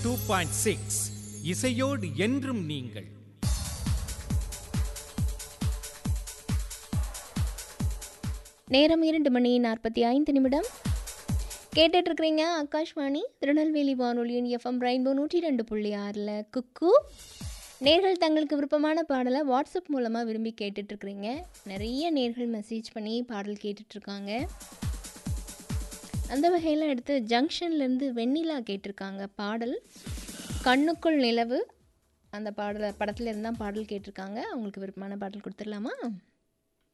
two point six இசையோடு என்றும் நீங்கள் நேரம் இரண்டு மணி நாற்பத்தி ஐந்து நிமிடம் கேட்டுட்டு இருக்கிறீங்க ஆகாஷ்வாணி திருநெல்வேலி வானொலியின் எஃப்எம் ரெயின்போ நூற்றி ரெண்டு புள்ளி ஆறில் குக்கு நேர்கள் தங்களுக்கு விருப்பமான பாடலை வாட்ஸ்அப் மூலமாக விரும்பி கேட்டுட்ருக்குறீங்க நிறைய நேர்கள் மெசேஜ் பண்ணி பாடல் கேட்டுட்ருக்காங்க அந்த வகையில் அடுத்து ஜங்ஷன்லேருந்து வெண்ணிலா கேட்டிருக்காங்க பாடல் கண்ணுக்குள் நிலவு அந்த பாடலை படத்தில் இருந்தால் பாடல் கேட்டிருக்காங்க அவங்களுக்கு விருப்பமான பாடல் கொடுத்துடலாமா